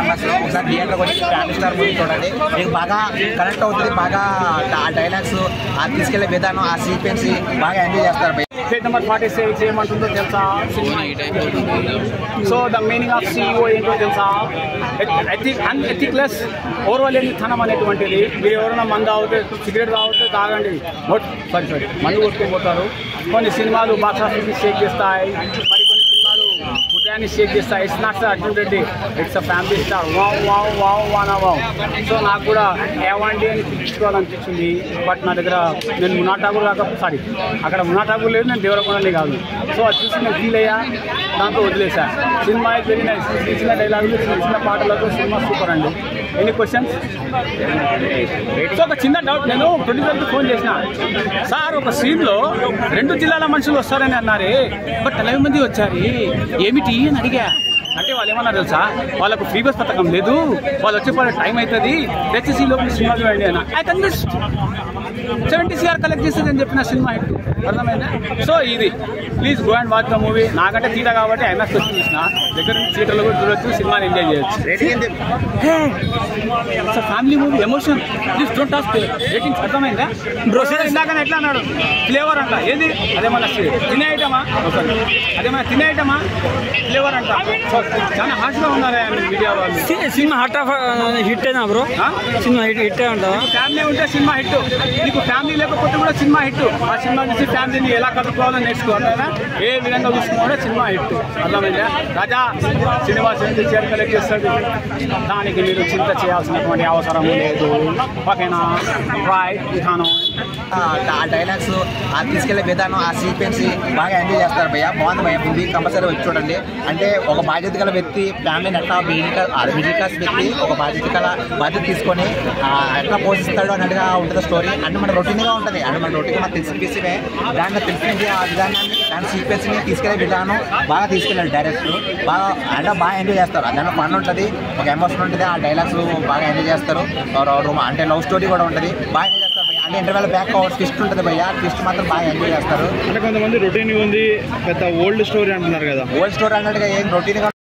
Members ఒకసారి థియేటర్కి వచ్చి ఫ్యామిలీ స్టార్ మూవీ చూడండి మీకు బాగా కనెక్ట్ అవుతుంది బాగా ఆ డైలాగ్స్ ఆ తీసుకెళ్లే విధానం ఆ సీక్వెన్స్ బాగా ఎంజాయ్ చేస్తారు భయ్య పేజ్ నెంబర్ ఫార్టీ సిక్స్ ఏమంటుందో తెలుసా so the meaning of CEO ఏంటో తెలుసా ఎథిక్ అన్ఎథిక్లెస్ ఓర్వలేనితనం అనేటువంటిది మీరు ఎవరైనా మందు తాగితే సిగరెట్ తాగితే తాగండి బట్ సారీ సారీ మందు కొట్టుకొని పోతారు కొన్ని సినిమాలు బాక్స్ ఆఫీస్ని షేక్ చేస్తాయి మరి కొన్ని సినిమాలు హృదయాన్ని షేక్ చేస్తాయి it's not sir Arjun Reddy it's a family star wow wow wow వానా వావ్ సో నాకు కూడా ఏవండి అని పిలుచుకోవాలనిపించింది బట్ నా దగ్గర నేను మునా ఠాగూర్ కాక సారీ అక్కడ మునా ఠాగూర్ లేదు నేను దేవరకొండని కాదు సో అది చూసి నేను ఫీల్ అయ్యా దాంతో వదిలేసా సినిమా అయితే వెరీ నైస్ చిన్న చిన్న డైలాగులు చిన్న చిన్న పాటలతో సినిమా సూపర్ అండి ఎనీ క్వశ్చన్స్ సో ఒక చిన్న డౌట్ నేను ప్రొడ్యూసర్కి ఫోన్ చేసిన సార్ ఒక సీన్లో రెండు జిల్లాల మనుషులు వస్తారని అన్నారే బట్ నలభై మంది వచ్చారు ఏమిటి అని అడిగా అంటే వాళ్ళు ఏమన్నారు తెలుసా వాళ్ళకు ఫ్రీ బస్ పథకం లేదు వాళ్ళు వచ్చే పడే టైం అవుతుంది దయచేసి ఈ లోపల సినిమా చూడండి అని I can just seventy CR collect చేస్తుంది అని చెప్పిన సినిమా హిట్ అర్థమైందా సో ఇది please go and watch the movie నాకంటే తీట కాబట్టి ఐమాక్స్ వచ్చి చూసిన దగ్గర నుంచి థియేటర్లో కూడా చూడొచ్చు సినిమాని ఎంజాయ్ చేయొచ్చు రేటింగ్ ఎంత family movie emotion please don't toss ratings అర్థమైందా బ్రో ఇందాక ఎట్లా అన్నాడు ఫ్లేవర్ అంట ఏది అదేమన్నా తినే ఐటమా సారీ అదేమన్నా తినే ఐటమా ఫ్లేవర్ అంట సో చాలా హార్ష్గా ఉన్నారా మీడియా వాళ్ళు సినిమా హట్ ఆఫ్ హిట్ అయినా బ్రో ఆ? సినిమా హిట్ హిట్ అంటావా ఫ్యామిలీ ఉంటే సినిమా హిట్ నీకు ఫ్యామిలీ లేకపోతే కూడా సినిమా హిట్ ఆ సినిమా చూసి ఫ్యామిలీని ఎలా కలుపుకోవాలో నేర్చుకో అర్థమైనా ఏ విధంగా చూసుకున్నా సినిమా హిట్ అర్థమైందా రాజా సినిమా సెవెంటీ షేర్ కలెక్ట్ చేస్తాడు దానికి మీరు చింత చేయాల్సినటువంటి అవసరం లేదు ఓకేనా రైట్ విధానం ఆ డైలాగ్స్ ఆ తీసుకెళ్లే విధానం ఆ సీక్వెన్స్ బాగా ఎంజాయ్ చేస్తారు భయ్య బాగుంది భయ్య మూవీ కంపల్సరీ వచ్చి చూడండి అంటే ఒక బాధ్యత గల వ్యక్తి ఫ్యామిలీని ఎట్లా మిడిల్ క్లాస్ మిడిల్ క్లాస్ వ్యక్తి ఒక బాధ్యత గల బాధ్యత తీసుకొని ఆ, ఎట్లా పోషిస్తాడు అన్నట్టుగా ఉంటుంది స్టోరీ అంటే మన రొటీన్గా ఉంటుంది అంటే మన రొటీన్ మనకు తెలిసిన విషయమే దాంట్లో తెలిసిన ఆ విధానాన్ని దాని సీక్వెన్స్ని తీసుకెళ్లే విధానం బాగా తీసుకెళ్ళాడు డైరెక్టర్ బాగా అంటే బాగా ఎంజాయ్ చేస్తారు దాంట్లో ఫన్ ఉంటుంది ఒక ఎమోషన్ ఉంటుంది ఆ డైలాగ్స్ బాగా ఎంజాయ్ చేస్తారు రో- రో- అంటే లవ్ స్టోరీ కూడా ఉంటుంది బాగా ఎంజాయ్ చేస్తారు భయ్య. అంటే ఇంటర్వెల్ బ్యాక్ ట్విస్ట్ ఉంటుంది భయ్య ట్విస్ట్ మాత్రం బాగా ఎంజాయ్ చేస్తారు అంటే కొంతమంది రొటీన్ ఉంది పెద్ద ఓల్డ్ స్టోరీ అంటున్నారు కదా ఓల్డ్ స్టోరీ అన్నట్టుగా ఏం రొటీన్గా